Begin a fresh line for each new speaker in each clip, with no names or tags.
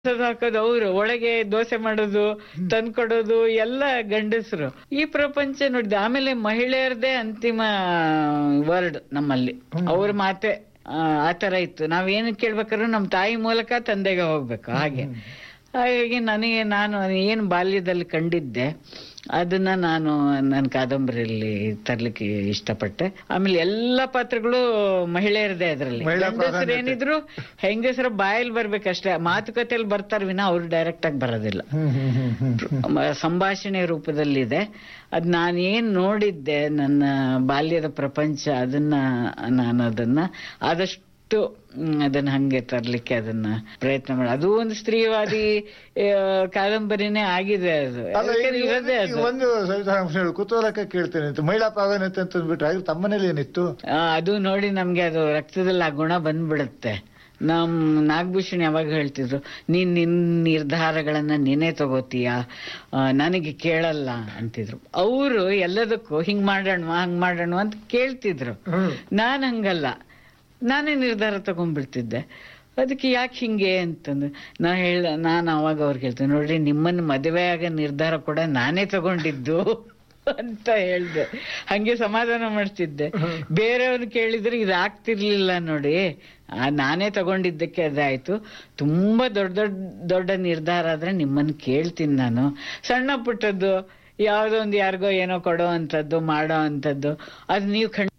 ಅದು ಹಾಕೋದು ಅವ್ರು ಒಳಗೆ ದೋಸೆ ಮಾಡೋದು ತಂದ್ಕೊಡೋದು ಎಲ್ಲ ಗಂಡಸರು ಈ ಪ್ರಪಂಚ ನೋಡಿದೆ ಆಮೇಲೆ ಮಹಿಳೆಯರದೇ ಅಂತಿಮ ವರ್ಡ್ ನಮ್ಮಲ್ಲಿ ಅವ್ರ ಮಾತೆ ಆ, ಆ ತರ ಇತ್ತು ನಾವೇನು ಕೇಳ್ಬೇಕಾದ್ರೂ ನಮ್ ತಾಯಿ ಮೂಲಕ ತಂದೆಗೆ ಹೋಗ್ಬೇಕು ಹಾಗೆ ಹಾಗಾಗಿ ನನಗೆ ನಾನು ಏನು ಬಾಲ್ಯದಲ್ಲಿ ಕಂಡಿದ್ದೆ ಅದನ್ನ ನಾನು ನನ್ನ ಕಾದಂಬರಿಯಲ್ಲಿ ತರ್ಲಿಕ್ಕೆ ಇಷ್ಟಪಟ್ಟೆ ಆಮೇಲೆ ಎಲ್ಲಾ ಪಾತ್ರಗಳು ಮಹಿಳೆಯರದೇ ಅದರಲ್ಲಿ
ಮಹಿಳಾ ಪ್ರಾಧಾನ್ಯತೆ.
ಏನಿದ್ರು ಹೆಂಗಸರ ಬಾಯಲ್ಲಿ ಬರ್ಬೇಕಷ್ಟೇ ಮಾತುಕತೆಯಲ್ಲಿ ಬರ್ತಾರ ವಿನ ಅವ್ರು ಡೈರೆಕ್ಟ್ ಆಗಿ ಬರೋದಿಲ್ಲ
ಹ್ಮ್ ಹ್ಮ್ ಹ್ಮ್ ಹ್ಮ್
ಮ- ಸಂಭಾಷಣೆ ರೂಪದಲ್ಲಿದೆ ಅದ್ ನಾನೇನ್ ನೋಡಿದ್ದೆ ನನ್ನ ಬಾಲ್ಯದ ಪ್ರಪಂಚ ಅದನ್ನ ನಾನು ಅದನ್ನ ಆದಷ್ಟು ಮ್, ಅದನ್ನ ಹಂಗೆ ತರ್ಲಿಕ್ಕೆ ಅದನ್ನ ಪ್ರಯತ್ನ ಮಾಡಿ ಅದು ಒಂದು ಸ್ತ್ರೀವಾದಿ ಆ, ಕಾದಂಬರಿನೇ ಆಗಿದೆ ಅದು
ಅಲ್ಲ ಈಗ
ಯಾಕಂದ್ರೆ ಇರೋದೇ
ಈಗ
ಅದು
ಒಂದು ಸವಿತಾ ಅಂಶ ಹೇಳು ಕುತೂಹಲಕ್ಕೆ ಕೇಳ್ತೇನೆ ಅಂತ ಮಹಿಳಾ ಪ್ರಾಧಾನ್ಯತೆ ಅಂತ ಅಂದ್ಬಿಟ್ರೆ ಆದ್ರೆ ತಮ್ಮನೇಲಿ ಏನಿತ್ತು
ಆ, ಅದು ನೋಡಿ ನಮ್ಗೆ ಅದು ರಕ್ತದಲ್ಲಿ ಆ ಗುಣ ಬಂದ್ಬಿಡುತ್ತೆ ನಮ್ ನಾಗಭೂಷಣ್ ಯಾವಾಗ ಹೇಳ್ತಿದ್ರು ನೀನ್ ನಿನ್ ನಿರ್ಧಾರಗಳನ್ನ ನೀನೇ ತಗೋತೀಯ ಆ, ನನಗೆ ಕೇಳಲ್ಲ ಅಂತಿದ್ರು ಅವರು ಎಲ್ಲದಕ್ಕೂ ಹಿಂಗ್ ಮಾಡೋಣ ಹಂಗ್ ಮಾಡೋಣ ಅಂತ ಕೇಳ್ತಿದ್ರು
ಹ್ಮ್
ನಾನ್ ಹಂಗಲ್ಲ ನಾನೇ ನಿರ್ಧಾರ ತಗೊಂಡ್ಬಿಡ್ತಿದ್ದೆ ಅದಕ್ಕೆ ಯಾಕೆ ಹಿಂಗೆ ಅಂತಂದು ನಾ ಹೇಳ ನಾನು ಅವಾಗ ಅವ್ರಿಗೆ ಹೇಳ್ತೇನೆ ನೋಡ್ರಿ ನಿಮ್ಮನ್ನ ಮದುವೆ ಆಗ ನಿರ್ಧಾರ ಕೂಡ ನಾನೇ ತಗೊಂಡಿದ್ದು ಅಂತ ಹೇಳ್ದೆ ಹಂಗೆ ಸಮಾಧಾನ ಮಾಡ್ತಿದ್ದೆ ಬೇರೆಯವ್ರು ಕೇಳಿದ್ರೆ ಇದು ಆಗ್ತಿರ್ಲಿಲ್ಲ ನೋಡಿ ಆ, ನಾನೇ ತಗೊಂಡಿದ್ದಕ್ಕೆ ಅದಾಯ್ತು ತುಂಬಾ ದೊಡ್ಡ ದೊಡ್ಡ ದೊಡ್ಡ ನಿರ್ಧಾರ ಆದ್ರೆ ನಿಮ್ಮನ್ನ ಕೇಳ್ತೀನಿ ನಾನು ಸಣ್ಣ ಪುಟ್ಟದ್ದು ಯಾವ್ದೋ ಒಂದು ಯಾರಿಗೋ ಏನೋ ಕೊಡೋ ಅಂತದ್ದು ಮಾಡೋ ಅಂತದ್ದು ಅದು ನೀವು ಖಂಡ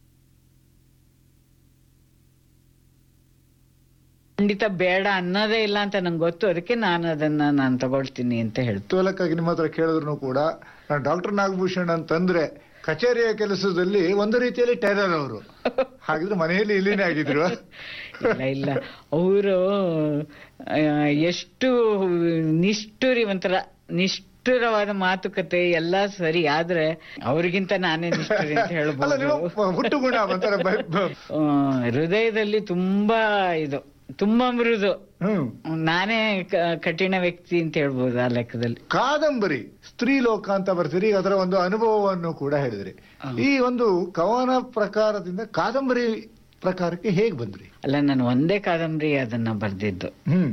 ಖಂಡಿತ ಬೇಡ ಅನ್ನೋದೇ ಇಲ್ಲ ಅಂತ ನಂಗೆ ಗೊತ್ತು ಅದಕ್ಕೆ ನಾನು ಅದನ್ನ ನಾನು ತಗೊಳ್ತೀನಿ ಅಂತ ಹೇಳ್ತು
ಕುತೂಹಲಕ್ಕಾಗಿ ನಿಮ್ಮ ಹತ್ರ ಕೇಳಿದ್ರು ಕೂಡ ನಾನು ಡಾಕ್ಟರ್ ನಾಗಭೂಷಣ್ ಅಂತಂದ್ರೆ ಕಚೇರಿಯ ಕೆಲಸದಲ್ಲಿ ಒಂದು ರೀತಿಯಲ್ಲಿ ಟೈಲರ್ ಅವರು ಹಾಗಿದ್ರೆ ಮನೆಯಲ್ಲಿ ಇಲ್ಲಿನೇ ಆಗಿದ್ರು
ಇಲ್ಲ ಇಲ್ಲ ಅವರು ಎಷ್ಟು ನಿಷ್ಠುರಿ ಒಂಥರ ನಿಷ್ಠುರವಾದ ಮಾತುಕತೆ ಎಲ್ಲ ಸರಿ ಆದ್ರೆ ಅವ್ರಿಗಿಂತ ನಾನೇ ನಿಷ್ಠುರಿ ಅಂತ
ಅಲ್ಲ
ಹೇಳ್ಬೋದು
ನೀವು ಹುಟ್ಟು ಗುಣ ಒಂಥರ ಬ- ಬ-
ಆ, ಹೃದಯದಲ್ಲಿ ತುಂಬಾ ಇದು ತುಂಬಾ ಮೃದು
ಹ್ಮ್
ನಾನೇ ಕ- ಕಠಿಣ ವ್ಯಕ್ತಿ ಅಂತ ಹೇಳ್ಬೋದು ಆ ಲೆಕ್ಕದಲ್ಲಿ
ಕಾದಂಬರಿ ಸ್ತ್ರೀ ಲೋಕ ಅಂತ ಬರ್ತೀರಿ ಈಗ ಅದರ ಒಂದು ಅನುಭವವನ್ನು ಕೂಡ ಹೇಳಿದ್ರಿ ಈ ಒಂದು ಕವನ ಪ್ರಕಾರದಿಂದ ಕಾದಂಬರಿ ಪ್ರಕಾರಕ್ಕೆ ಹೇಗ್ ಬಂದ್ರಿ
ಅಲ್ಲ ನಾನು ಒಂದೇ ಕಾದಂಬರಿ ಅದನ್ನ ಬರ್ದಿದ್ದು
ಹ್ಮ್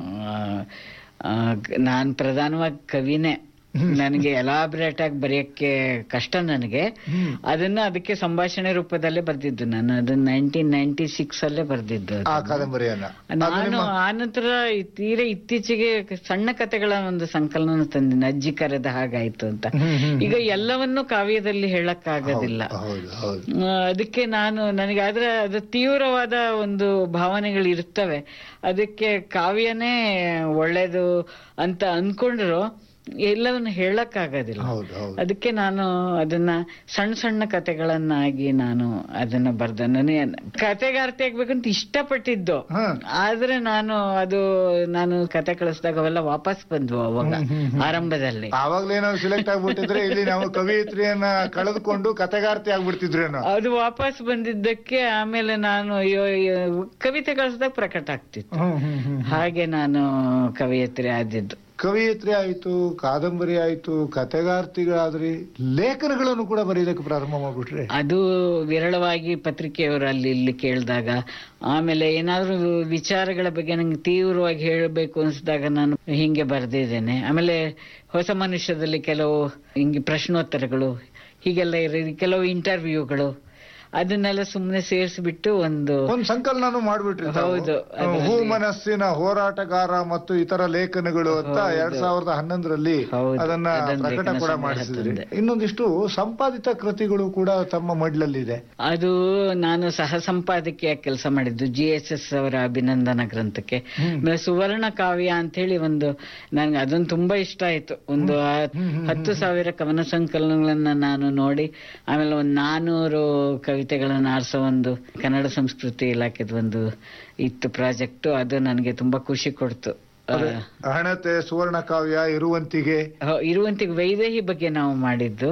ನಾನು ಪ್ರಧಾನವಾಗಿ ಕವಿನೇ ನನಗೆ ಎಲಾಬ್ರೇಟ್ ಆಗಿ ಬರೆಯಕ್ಕೆ ಕಷ್ಟ ನನಗೆ
ಹ್ಮ್.
ಅದನ್ನ ಅದಕ್ಕೆ ಸಂಭಾಷಣೆ ರೂಪದಲ್ಲೇ ಬರ್ದಿದ್ದು ನಾನು ಅದನ್ನ ನೈನ್ಟೀನ್ ನೈನ್ಟಿ ಸಿಕ್ಸ್ ಅಲ್ಲೇ ಬರ್ದಿದ್ದು
ಆ
ಅದನ್ನ.
ಕಾದಂಬರಿಯನ್ನ ಅದು
ನಾನು
ನಿಮ್ಮ-
ಆನಂತರ ಈ ತೀರಾ ಇತ್ತೀಚೆಗೆ ಸಣ್ಣ ಕಥೆಗಳ ಒಂದು ಸಂಕಲನ ತಂದಿನಿ ಅಜ್ಜಿ ಕರೆದ ಹಾಗಾಯ್ತು ಅಂತ
ಹ್ಮ್, ಹ್ಮ್, ಹ್ಮ್.
ಈಗ ಎಲ್ಲವನ್ನೂ ಕಾವ್ಯದಲ್ಲಿ ಹೇಳಕ್ ಆಗೋದಿಲ್ಲ
ಹೌದು ಹೌದು
ಆ, ಅದಕ್ಕೆ ನಾನು ನನಗೆ ಆದ್ರೆ ಅದು ತೀವ್ರವಾದ ಒಂದು ಭಾವನೆಗಳು ಇರ್ತವೆ ಅದಕ್ಕೆ ಕಾವ್ಯನೇ ಒಳ್ಳೇದು ಅಂತ ಅನ್ಕೊಂಡ್ರು ಎಲ್ಲವನ್ನು ಹೇಳಕ್ ಆಗೋದಿಲ್ಲ
ಹೌದು ಹೌದು
ಅದಕ್ಕೆ ನಾನು ಅದನ್ನ ಸಣ್ಣ ಸಣ್ಣ ಕತೆಗಳನ್ನಾಗಿ ನಾನು ಅದನ್ನ ಬರ್ದ ನನಗೆ ಕತೆಗಾರ್ತಿ ಆಗ್ಬೇಕಂತ ಇಷ್ಟಪಟ್ಟಿದ್ದು
ಹ.
ಆದ್ರೆ ನಾನು ಅದು ನಾನು ಕತೆ ಕಳಿಸಿದಾಗ ಅವೆಲ್ಲ ವಾಪಸ್ ಬಂದ್ವು ಅವಾಗ
ಹ್ಮ್, ಹ್ಮ್, ಹ್ಮ್.
ಆರಂಭದಲ್ಲಿ
ಆವಾಗ್ಲೇ ನಾವು ಸಿಲೆಕ್ಟ್ ಆಗ್ಬಿಟ್ಟಿದ್ರೆ ಇಲ್ಲಿ ನಾವು ಕವಿಯತ್ರಿಯನ್ನ ಕಳೆದುಕೊಂಡು ಕತೆಗಾರ್ತಿ ಆಗ್ಬಿಡ್ತಿದ್ರೇನೋ
ಅದು ವಾಪಸ್ ಬಂದಿದ್ದಕ್ಕೆ ಆಮೇಲೆ ನಾನು ಅಯ್ಯೋ ಅಯ್ಯೋ, ಕವಿತೆ ಕಳಿಸಿದಾಗ ಪ್ರಕಟ ಆಗ್ತಿತ್ತು
ಹ್ಮ್, ಹ್ಮ್, ಹ್ಮ್.
ಹಾಗೆ ನಾನು ಕವಿಯತ್ರಿ ಆದಿದ್ದು
ಕವಿಯತ್ರಿ ಆಯ್ತು ಕಾದಂಬರಿ ಆಯ್ತು ಕತೆಗಾರ್ತಿಗಳಾದ್ರಿ ಲೇಖನಗಳನ್ನು ಕೂಡ ಬರೆಯೋದಕ್ಕೆ ಪ್ರಾರಂಭ ಮಾಡ್ಬಿಟ್ರೆ
ಅದು ವಿರಳವಾಗಿ ಪತ್ರಿಕೆಯವರು ಅಲ್ಲಿ ಇಲ್ಲಿ ಕೇಳಿದಾಗ ಆಮೇಲೆ ಏನಾದ್ರೂ ವಿಚಾರಗಳ ಬಗ್ಗೆ ನಂಗೆ ತೀವ್ರವಾಗಿ ಹೇಳಬೇಕು ಅನ್ಸಿದಾಗ ನಾನು ಹಿಂಗೆ ಬರ್ದಿದ್ದೇನೆ ಆಮೇಲೆ ಹೊಸ ಮನುಷ್ಯದಲ್ಲಿ ಕೆಲವು ಹಿಂಗೆ ಪ್ರಶ್ನೋತ್ತರಗಳು ಹೀಗೆಲ್ಲ ಇರೋ ಕೆಲವು ಇಂಟರ್ವ್ಯೂಗಳು ಅದನ್ನೆಲ್ಲ ಸುಮ್ಮನೆ ಸೇರಿಸ್ಬಿಟ್ಟು ಒಂದು
ಒಂದ್ ಸಂಕಲನ ಮಾಡ್ಬಿಟ್ರಿ ತಾವು.
ಹೌದು,
ಹ್ಮ್, ಹೂ ಮನಸ್ಸಿನ ಹೋರಾಟಗಾರ ಮತ್ತು ಇತರ ಲೇಖನಗಳು ಅಂತ
ಹೌದು.
ಎರಡ್ ಸಾವಿರದ ಹನ್ನೊಂದರಲ್ಲಿ
ಹೌದು,
ಅದನ್ನ
ಅದನ್ನ
ಪ್ರಕಟ
ಲೇಖನ
ಕೂಡ
ಸಂಗ್ರಹ
ಮಾಡಿಸಿದ್ರಿ
ತಂದೆ.
ಇನ್ನೊಂದಿಷ್ಟು ಸಂಪಾದಿತ ಕೃತಿಗಳು ಕೂಡ ತಮ್ಮ ಮಡ್ಲಲ್ಲಿದೆ
ಅದು ನಾನು ಸಹ ಸಂಪಾದಕಿಯಾಗಿ ಕೆಲಸ ಮಾಡಿದ್ದು ಜಿ ಎಸ್ ಎಸ್ ಅವರ ಅಭಿನಂದನಾ ಗ್ರಂಥಕ್ಕೆ
ಹ್ಮ್.
ಆಮೇಲೆ ಸುವರ್ಣ ಕಾವ್ಯ ಅಂತ ಹೇಳಿ ಒಂದು ನನ್ಗೆ ಅದೊಂದು ತುಂಬಾ ಇಷ್ಟ ಆಯ್ತು ಒಂದು ಹತ್-
ಹ್ಮ್, ಹ್ಮ್,
ಹತ್ತು ಸಾವಿರ ಕವನ ಸಂಕಲನಗಳನ್ನ ನಾನು ನೋಡಿ ಆಮೇಲೆ ಒಂದು ನಾನೂರು ಕವಿತೆಗಳನ್ನ ಆರಿಸೋ ಒಂದು ಕನ್ನಡ ಸಂಸ್ಕೃತಿ ಇಲಾಖೆದ ಒಂದು ಇತ್ತು ಪ್ರಾಜೆಕ್ಟ್ ಅದು ನನಗೆ ತುಂಬಾ ಖುಷಿ ಕೊಡ್ತು ಆ,
ಅದೇ, ಹಣತೆ ಸುವರ್ಣ ಕಾವ್ಯ ಇರುವಂತಿಗೆ
ಹ- ಇರುವಂತಿಗೆ ವೈದೇಹಿ ಬಗ್ಗೆ ನಾವು ಮಾಡಿದ್ದು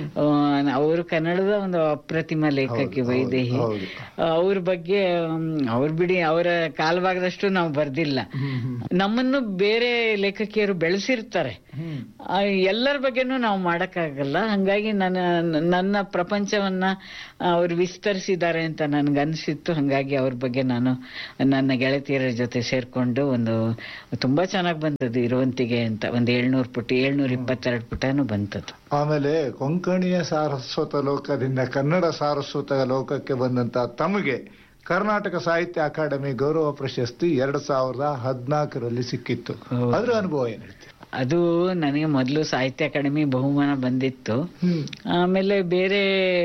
ಅವರು ಕನ್ನಡದ ಒಂದು ಅಪ್ರತಿಮ ಲೇಖಕಿ
ಹೌದು,
ವೈದೇಹಿ
ಹೌದು.
ಅವ್ರ ಬಗ್ಗೆ ಅವ್ರ ಬಿಡಿ ಅವರ ಕಾಲಭಾಗದಷ್ಟು ನಾವು ಬರ್ದಿಲ್ಲ
ಹ್ಮ್, ಹ್ಮ್.
ನಮ್ಮನ್ನು ಬೇರೆ ಲೇಖಕಿಯರು ಬೆಳೆಸಿರ್ತಾರೆ
ಹ್ಮ್
ಆ, ಎಲ್ಲರ ಬಗ್ಗೆನೂ ನಾವು ಮಾಡಕ್ಕಾಗಲ್ಲ ಹಂಗಾಗಿ ನನ್ನ ನನ್ನ ಪ್ರಪಂಚವನ್ನ ಅವ್ರು ವಿಸ್ತರಿಸಿದ್ದಾರೆ ಅಂತ ನನ್ಗನ್ಸಿತ್ತು ಹಂಗಾಗಿ ಅವ್ರ ಬಗ್ಗೆ ನಾನು ನನ್ನ ಗೆಳತಿಯರ ಜೊತೆ ಸೇರ್ಕೊಂಡು ಒಂದು ತುಂಬಾ ಚೆನ್ನಾಗಿ ಬಂದದ್ದು ಇರುವಂತಿಗೆ ಅಂತ ಒಂದು ಏಳ್ನೂರು ಪುಟ ಏಳ್ನೂರ ಇಪ್ಪತ್ತೆರಡು ಪುಟನೂ ಬಂತದ್ದು
ಆಮೇಲೆ ಕೊಂಕಣಿಯ ಸಾರಸ್ವತ ಲೋಕದಿಂದ ಕನ್ನಡ ಸಾರಸ್ವತ ಲೋಕಕ್ಕೆ ಬಂದಂತ ತಮಗೆ ಕರ್ನಾಟಕ ಸಾಹಿತ್ಯ ಅಕಾಡೆಮಿ ಗೌರವ ಪ್ರಶಸ್ತಿ ಎರಡ್ ಸಾವಿರದ ಹದಿನಾಲ್ಕರಲ್ಲಿ ಸಿಕ್ಕಿತ್ತು
ಹೌದು.
ಅದ್ರ ಅನುಭವ ಏನ್ ಹೇಳ್ತೀರಿ
ಅದು ನನಗೆ ಮೊದಲು ಸಾಹಿತ್ಯ ಅಕಾಡೆಮಿ ಬಹುಮಾನ ಬಂದಿತ್ತು
ಹ್ಮ್
ಆಮೇಲೆ ಬೇರೆ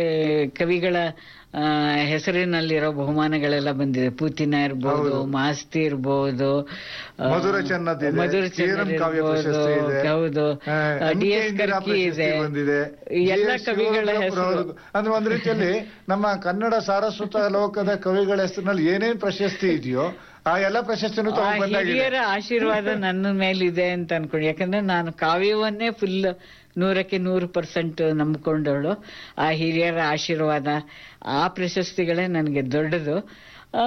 ಕವಿಗಳ ಆ, ಹೆಸರಿನಲ್ಲಿರೋ ಬಹುಮಾನಗಳೆಲ್ಲ ಬಂದಿದೆ ಪೂತಿನ ಇರ್ಬೋದು
ಹೌದು.
ಮಾಸ್ತಿ ಇರ್ಬೋದು ಆ,
ಮಧುರ ಚೆನ್ನದಿದೆ,
ಮಧುರ
ತೀರಂ
ಚೆನ್ನದ್
ಕಾವ್ಯ
ಇರ್ಬೋದು,
ಪ್ರಶಸ್ತಿ ಇದೆ.
ಹೌದು
ಆ,
D
M K
S
Indira
Karki
ಪ್ರಶಸ್ತಿ
ಇದೆ
ಬಂದಿದೆ
ಎಲ್ಲ
ಜಿ ಎಸ್
ಕವಿಗಳ
ಶಿವರುದ್ರಪ್ಪರ
ಹೆಸರು
ಅವ್ರದ್ದು- ಅಂದ್ರೆ ಒಂದ್ ರೀತಿಯಲ್ಲಿ ನಮ್ಮ ಕನ್ನಡ ಸಾರಸ್ವತ ಲೋಕದ ಕವಿಗಳ ಹೆಸರಿನಲ್ಲಿ ಏನೇನ್ ಪ್ರಶಸ್ತಿ ಇದೆಯೋ ಆ ಎಲ್ಲ ಪ್ರಶಸ್ತಿನೂ
ಆ
ತಗೊಂಡ್ ಬಂದಾಗಿದೆ
ಹಿರಿಯರ ಆಶೀರ್ವಾದ ನನ್ನ ಮೇಲಿದೆ ಅಂತ ಅನ್ಕೊಂಡು ಯಾಕಂದ್ರೆ ನಾನು ಕಾವ್ಯವನ್ನೇ ಫುಲ್ ನೂರಕ್ಕೆ ನೂರು ಪರ್ಸೆಂಟ್ ನಂಬ್ಕೊಂಡವಳು ಆ ಹಿರಿಯರ ಆಶೀರ್ವಾದ ಆ ಪ್ರಶಸ್ತಿಗಳೇ ನನಗೆ ದೊಡ್ಡದು ಆ,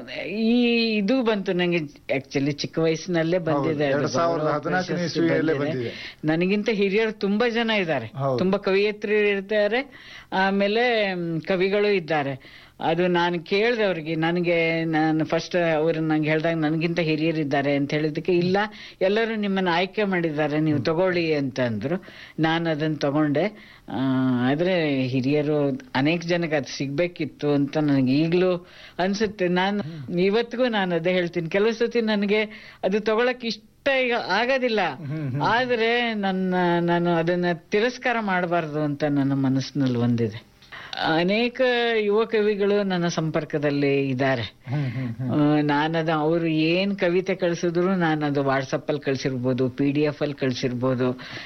ಈ ಇದು ಬಂತು ನಂಗೆ ಆಕ್ಚುಲಿ ಚಿಕ್ಕ ವಯಸ್ಸಿನಲ್ಲೇ ಬಂದಿದೆ ಅದು
ಎರಡ್ ಸಾವಿರದ
ಗೌರವ
ಹದಿನಾಲ್ಕನೇ
ಪ್ರಶಸ್ತಿ
ಇಸ್ವಿಯಲ್ಲೇ
ಬಂದಿದೆ.
ಬಂದಿದೆ.
ನನಗಿಂತ ಹಿರಿಯರು ತುಂಬಾ ಜನ ಇದ್ದಾರೆ
ಹೌದು.
ತುಂಬಾ ಕವಿಯತ್ರಿಯರು ಇರ್ತಾರೆ ಆಮೇಲೆ ಮ್, ಕವಿಗಳು ಇದ್ದಾರೆ ಅದು ನಾನು ಕೇಳ್ದೆ ಅವ್ರಿಗೆ ನನಗೆ ನಾನು ಫಸ್ಟ್ ಅವರು ನಂಗೆ ಹೇಳ್ದಾಗ ನನಗಿಂತ ಹಿರಿಯರಿದ್ದಾರೆ ಅಂತ ಹೇಳಿದಕ್ಕೆ ಇಲ್ಲ ಎಲ್ಲರೂ ನಿಮ್ಮನ್ನ ಆಯ್ಕೆ ಮಾಡಿದ್ದಾರೆ ನೀವು ತಗೊಳ್ಳಿ ಅಂತ ಅಂದ್ರು ನಾನು ಅದನ್ನ ತಗೊಂಡೆ ಆ, ಆದ್ರೆ ಹಿರಿಯರು ಅನೇಕ ಜನಕ್ಕೆ ಅದು ಸಿಗ್ಬೇಕಿತ್ತು ಅಂತ ನನಗೆ ಈಗಲೂ ಅನ್ಸುತ್ತೆ ನಾನು ಇವತ್ತಿಗೂ ನಾನು ಅದೇ ಹೇಳ್ತೀನಿ ಕೆಲವು ಸತಿ ನನಗೆ ಅದು ತಗೊಳಕ್ ಇಷ್ಟ ಈಗ ಆಗೋದಿಲ್ಲ ಆದ್ರೆ ನನ್ನ ನಾನು ಅದನ್ನ ತಿರಸ್ಕಾರ ಮಾಡಬಾರ್ದು ಅಂತ ನನ್ನ ಮನಸ್ಸಿನಲ್ಲಿ ಒಂದಿದೆ ಅನೇಕ ಯುವ ಕವಿಗಳು ನನ್ನ ಸಂಪರ್ಕದಲ್ಲಿ ಇದ್ದಾರೆ
ಹ್ಮ್ ಹ್ಮ್ ಹ್ಮ್
ನಾನದ ಅವರು ಏನ್ ಕವಿತೆ ಕಳ್ಸಿದ್ರು ನಾನು ಅದು ವಾಟ್ಸಪ್ ಅಲ್ಲಿ ಕಳ್ಸಿರ್ಬೋದು ಪಿ ಡಿ ಎಫ್ ಅಲ್ಲಿ ಕಳ್ಸಿರ್ಬೋದು